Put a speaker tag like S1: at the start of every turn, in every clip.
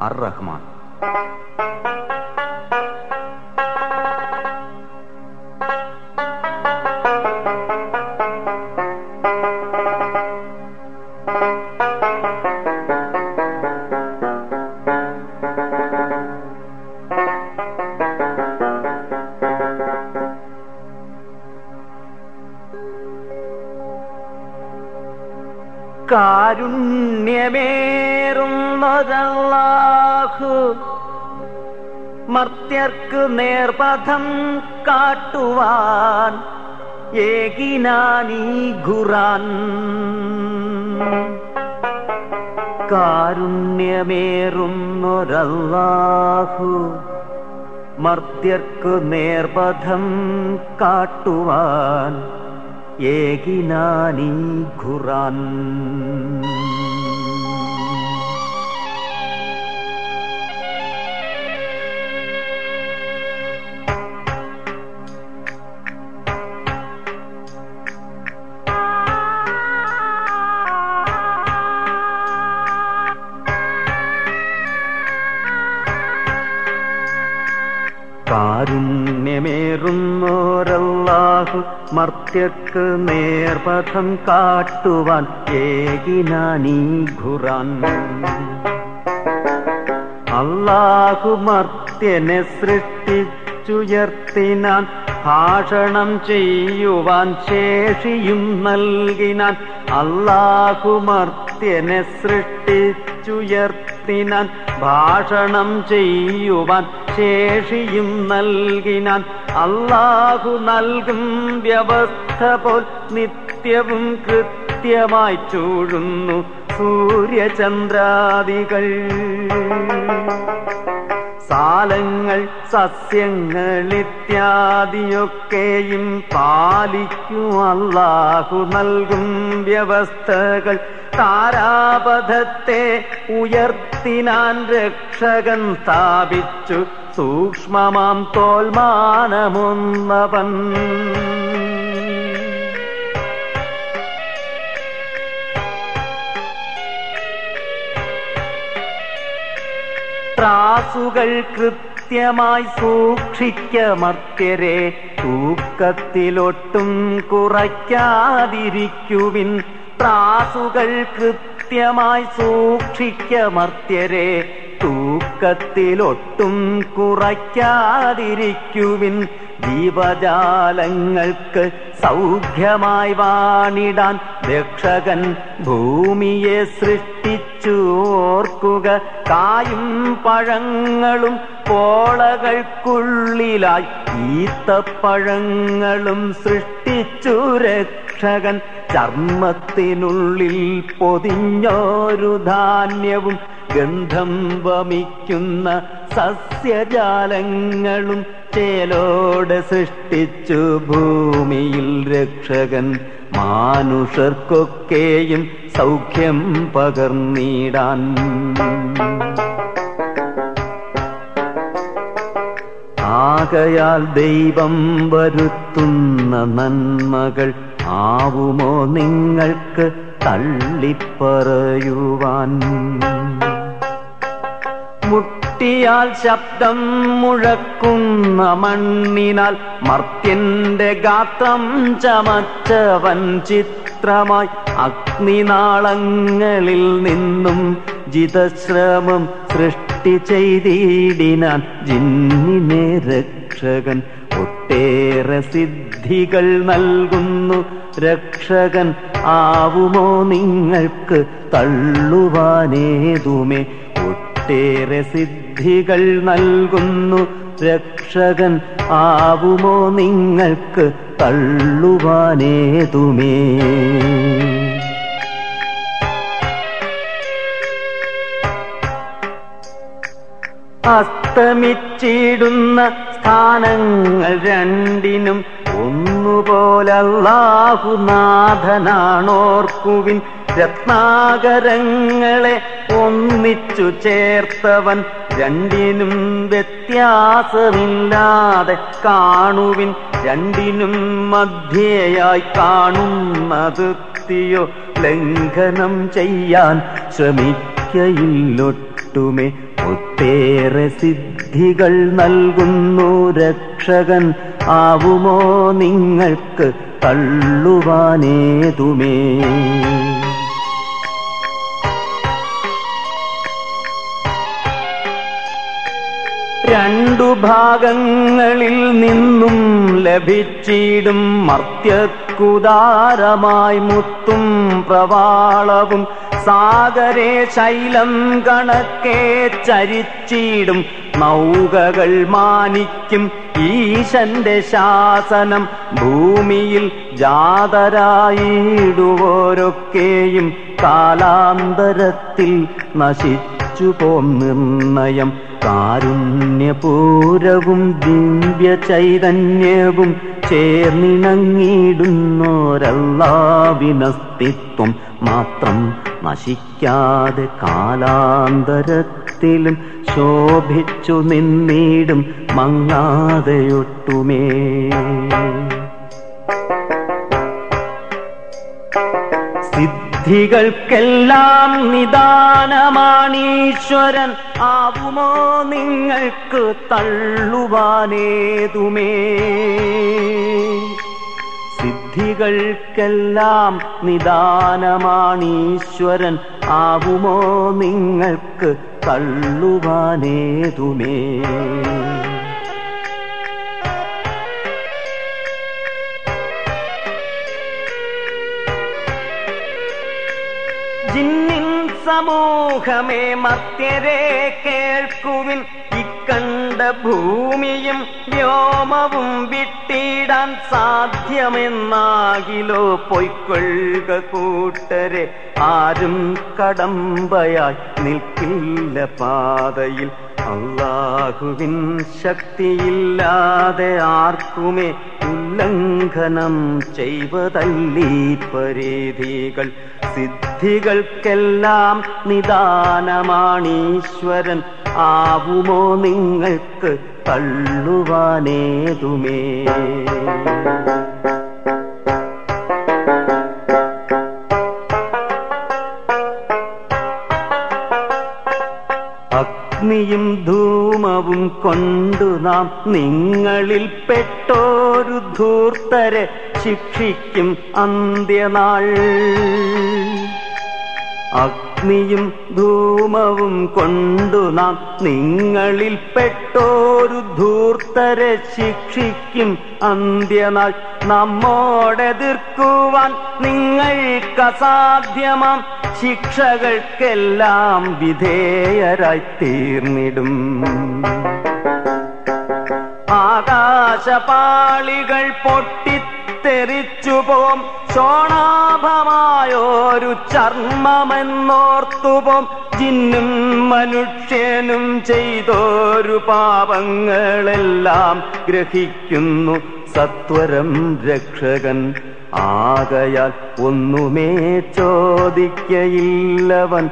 S1: അർ റഹ്മാൻ കാരുണ്യമേറുന്നൊരല്ലാഹു മർത്യർക്ക് നേർപഥം കാട്ടുവാൻ ഏകിനാനീ ഖുറാൻ കാരുണ്യമേറുന്നൊരല്ലാഹു മർത്യർക്കു നേർപഥം കാട്ടുവാൻ ഏകിനാനീ ഖുറാൻ കാരുണ്യമേറുന്നോരല്ലാഹു മർത്യർക്ക് നേർപഥം കാട്ടുവാൻ ഏകിനാനീ ഖുറാൻ അല്ലാഹു മർത്യനെ സൃഷ്ടിച്ചുയർത്തിനാൻ ഭാഷണം ചെയ്യുവാൻ ശേഷിയും നൽകിനാൻ അല്ലാഹു മർത്യനെ സൃഷ്ടിച്ചുയർത്തിനാൻ ഭാഷണം ചെയ്യുവാൻ ശേഷിയും നൽകിനാൻ അല്ലാഹു നൽകും വ്യവസ്ഥ പോൽ നിത്യവും കൃത്യമായി ചൂഴുന്നു സൂര്യചന്ദ്രാദികൾ സാലങ്ങൾ സസ്യങ്ങൾ ഇത്യാദിയൊക്കെയും പാലിക്കും അല്ലാഹു നൽകും വ്യവസ്ഥകൾ താരാപഥത്തെ ഉയർത്തിനാൻ രക്ഷകൻ സ്ഥാപിച്ചു സൂക്ഷ്മമാം തോൽമാനമൊന്നവൻ ത്രാസുകൾ കൃത്യമായി സൂക്ഷിക്ക മർത്യരെ തൂക്കത്തിലൊട്ടും കുറയ്ക്കാതിരിക്കുവിൻ ത്രാസുകൾ കൃത്യമായി സൂക്ഷിക്ക മർത്യരെ തൂക്കത്തിലൊട്ടും കുറയ്ക്കാതിരിക്കുവിൻ ജീവജാലങ്ങൾക്ക് സൗഖ്യമായി വാണിടാൻ രക്ഷകൻ ഭൂമിയെ സൃഷ്ടിച്ചു ഓർക്കുക കായും പഴങ്ങളും പോളകൾക്കുള്ളിലായി ഈത്തപ്പഴങ്ങളും സൃഷ്ടിച്ചു രക്ഷകൻ ചർമ്മത്തിനുള്ളിൽ പൊതിഞ്ഞോരു ധാന്യവും ഗന്ധം വമിക്കുന്ന സസ്യജാലങ്ങളും ചേലോടെ സൃഷ്ടിച്ചു ഭൂമിയിൽ രക്ഷകൻ മാനുഷർക്കൊക്കെയും സൗഖ്യം പകർന്നിടാൻ ആകയാൽ ദൈവം വരുത്തുന്ന നന്മകൾ ആവുമോ നിങ്ങൾക്ക് തള്ളിപ്പറയുവാൻ മുട്ടിയാൽ ശബ്ദം മുഴക്കുന്ന മണ്ണിനാൽ മർത്യന്റെ ഗാത്രം ചമച്ചവൻ ചിത്രമായി അഗ്നിനാളങ്ങളിൽ നിന്നും ജിതശ്രമം സൃഷ്ടി ചെയ്തിടിനാൻ ജിന്നിനെ രക്ഷകൻ ഒട്ടേറെ സിദ്ധികൾ നൽകുന്നു രക്ഷകൻ ആവുമോ നിങ്ങൾക്ക് തള്ളുവാനേതുമേ ഒട്ടേറെ സിദ്ധികൾ നൽകുന്നു രക്ഷകൻ ആവുമോ നിങ്ങൾക്ക് തള്ളുവാനേതുമേ അസ്തമിച്ചിടുന്ന സ്ഥാനങ്ങൾ രണ്ടിനും ഒന്നുപോലല്ലാഹു നാഥനാണോർക്കുവിൻ രത്നാകരങ്ങളെ ഒന്നിച്ചു ചേർത്തവൻ രണ്ടിനും വ്യത്യാസമില്ലാതെ കാണുവിൻ രണ്ടിനും മധ്യയായി കാണുന്നത് യോ ലംഘനം ചെയ്യാൻ ശ്രമിക്കയില്ലൊട്ടുമേ ഒത്തേറെ സിദ്ധികൾ നൽകുന്നു രക്ഷകൻ ആവുമോ നിങ്ങൾക്ക് തള്ളുവാനേതുമേ രണ്ടു ഭാഗങ്ങളിൽ നിന്നും ലഭിച്ചിടും മർത്യക്കുദാരമായി മുത്തും പ്രവാളവും സാഗരെ ശൈലം കണക്കെ ചരിച്ചിടും നൗകകൾ മാനിക്കും ഈശന്റെ ശാസനം ഭൂമിയിൽ ജാതരായിടുവോരൊക്കെയും കാലാന്തരത്തിൽ നശിച്ചു പോം നിർണയം കാരുണ്യപൂരവും ദിവ്യ ചൈതന്യവും ചേർന്നിണങ്ങിയിടുന്നോരല്ലാവിനസ്തിത്വം മാത്രം നശിക്കാതെ കാലാന്തരത്തിലും ശോഭിച്ചു നിന്നിടും മങ്ങാതെയൊട്ടുമേ സിദ്ധികൾക്കെല്ലാം നിദാനമാണീശ്വരൻ ആവുമോ നിങ്ങൾക്ക് തള്ളുവാനേതുമേ സിദ്ധികൾക്കെല്ലാം നിദാനമാണീശ്വരൻ ആവുമോ നിങ്ങൾക്ക് തള്ളുവാനേതുമേ ജിന്നിൻ സമൂഹമേ മർത്യരെ കേൾക്കുവിൻ ഇക്കണ്ട ഭൂമിയും വ്യോമവും വിട്ടിടാൻ സാധ്യമെന്നാകിലോ പൊയ്ക്കൊള്ളുക കൂട്ടരെ ആരും കടമ്പയായി നിൽക്കില്ല പാതയിൽ അള്ളാഹുവിൻ ശക്തിയില്ലാതെ ആർക്കുമേ ഉല്ലംഘനം ചെയ്വതല്ലീ പരിധികൾ സിദ്ധികൾക്കെല്ലാം നിദാനമാണീശ്വരൻ ആവുമോ നിങ്ങൾക്ക് തള്ളുവാനേതുമേ അഗ്നിയും ധൂമവും കൊണ്ടു നാം നിങ്ങളിൽ പെട്ടോരു ധൂർത്തരെ ശിക്ഷിക്കും അന്ത്യനാൾ അഗ്നിയും ധൂമവും കൊണ്ടു നാം നിങ്ങളിൽ പെട്ടോരു ധൂർത്തരെ ശിക്ഷിക്കും അന്ത്യനാൾ നമ്മോടെതിർക്കുവാൻ നിങ്ങൾക്ക് അസാധ്യമാം ശിക്ഷകൾക്കെല്ലാം വിധേയരായി തീർന്നിടും ആകാശപാളികൾ പൊട്ടിത്തെറിച്ചു പോം ശോണാഭമായൊരു ചർമ്മമെന്നോർത്തുപോം ജിന്നും മനുഷ്യനും ചെയ്തോരു പാപങ്ങളെല്ലാം ഗ്രഹിക്കുന്നു സത്വരം രക്ഷകൻ ആകയാൽ ഒന്നുമേ ചോദിക്കയില്ലവൻ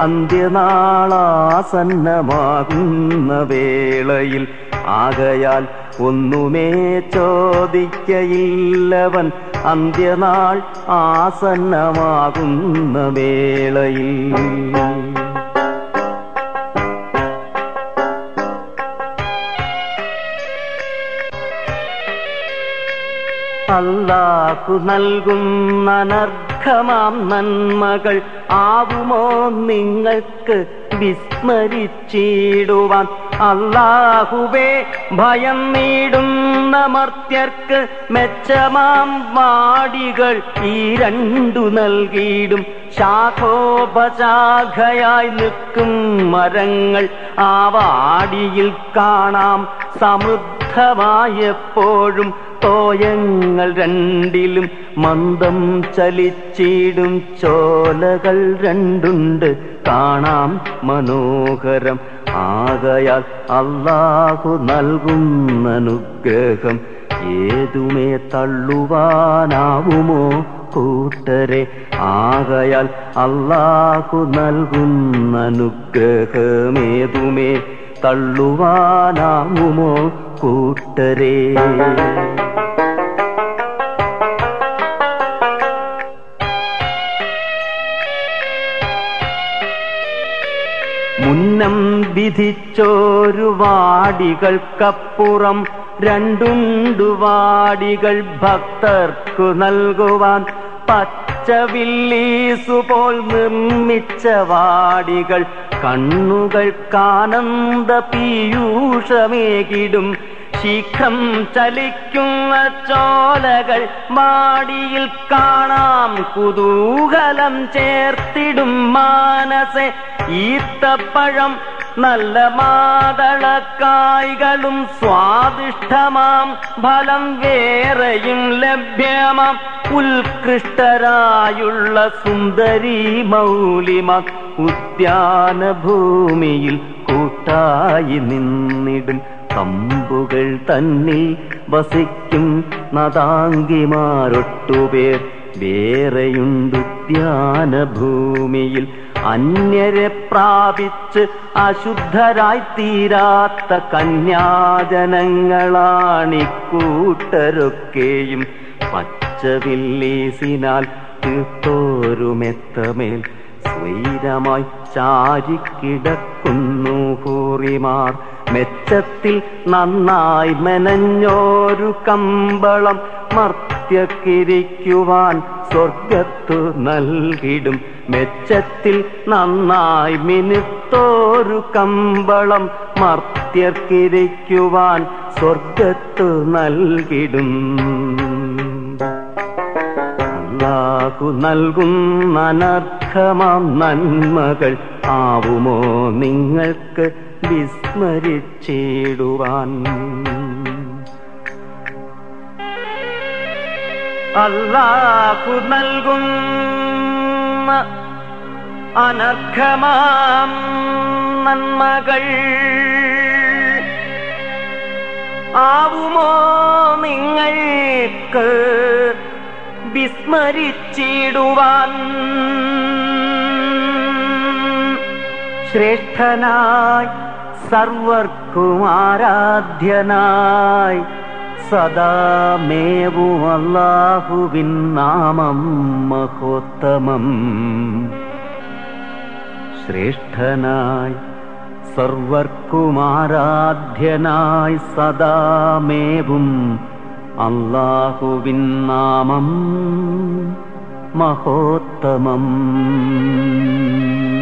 S1: അന്ത്യനാളാസന്നമാകുന്ന വേളയിൽ ആകയാൽ ഒന്നുമേ ചോദിക്കയില്ലവൻ അന്ത്യനാൾ ആസന്നമാകുന്ന വേളയിൽ അല്ലാഹു നൽകുന്ന അനർഘമാം നന്മകൾ ആവുമോ നിങ്ങൾക്ക് വിസ്മരിച്ചിടുവാൻ അല്ലാഹുവേ ഭയം നീടുന്ന മർത്യർക്ക് മെച്ചമാം വാടികൾ ഈ രണ്ടു നൽകിയിടും ശാഖോപശാഖയായി നിൽക്കും മരങ്ങൾ ആ വാടിയിൽ കാണാം സമൃദ്ധമായെപ്പോഴും തോയങ്ങൾ രണ്ടിലും മന്ദം ചലിച്ചിടും ചോലകൾ രണ്ടുണ്ട് കാണാം മനോഹരം ആകയാൽ അള്ളാഹു നൽകുന്ന അനുഗ്രഹം ഏതുമേ തള്ളുവാനാവുമോ കൂട്ടരെ ആകയാൽ അള്ളാഹു നൽകുന്ന അനുഗ്രഹമേതുമേ തള്ളുവാനാവുമോ കൂട്ടരെ മുന്നം വിധിച്ചോരു വാടികൾക്കപ്പുറം രണ്ടുണ്ടു വാടികൾ ഭക്തർക്കു നൽകുവാൻ പച്ചവില്ലീസുപോൽ നിർമ്മിച്ച വാടികൾ കണ്ണുകൾക്കാനന്ദ പീയൂഷമേകിടും ശീഘ്രം ചലിക്കുന്ന ചോലകൾ മാടിയിൽ കാണാം കുതൂഹലം ചേർത്തിടും മാനസെ ഈത്തപ്പഴം നല്ല മാതളക്കായ്കളും സ്വാദിഷ്ടമാം ഫലം വേറെയും ലഭ്യമാം ഉത്കൃഷ്ടരായുള്ള സുന്ദരി മൗലിമ ഉദ്യാന ഭൂമിയിൽ കൂട്ടായി നിന്നിടും കമ്പുകൾ തന്നിൽ വസിക്കും നദാങ്കിമാരൊട്ടുപേർ വേറെയുണ്ടുദ്യാന ഭൂമിയിൽ അന്യരെ പ്രാപിച്ച് അശുദ്ധരായി തീരാത്ത കന്യാജനങ്ങളാണിക്കൂട്ടരൊക്കെയും പച്ചവില്ലീസിനാൽ തീർത്തോരുമെത്തമേൽ സ്വൈരമായി ചാരിക്കിടക്കുന്നു ഹൂറിമാർ മെച്ചത്തിൽ നന്നായി മെനഞ്ഞോരു കമ്പളം മർത്യക്കിരിക്കുവാൻ സ്വർഗത്തു നൽകിടും മെച്ചത്തിൽ നന്നായി മിനുത്തോരു കമ്പളം മർത്യർക്കിരിക്കുവാൻ സ്വർഗത്തു നൽകിടും അല്ലാഹു നൽകുന്ന അനർഘമാം നന്മകൾ ആവുമോ നിങ്ങൾക്ക് വിസ്മരിച്ചിടുവാൻ അല്ലാഹു നൽകുന്ന അനർഘമാം നന്മകൾ ആവുമോ നിങ്ങൾക്ക് വിസ്മരിച്ചിടുവാൻ ശ്രേഷ്ഠനായി സർവർക്കും ആരാധ്യനായി സദാമേവും അല്ലാഹുവിൻ നാമം മഹോത്തമം ശ്രേഷ്ഠനായി സർവർക്കും ആരാധ്യനായി സദാമേവും അല്ലാഹുവിൻ നാമം മഹോത്തമം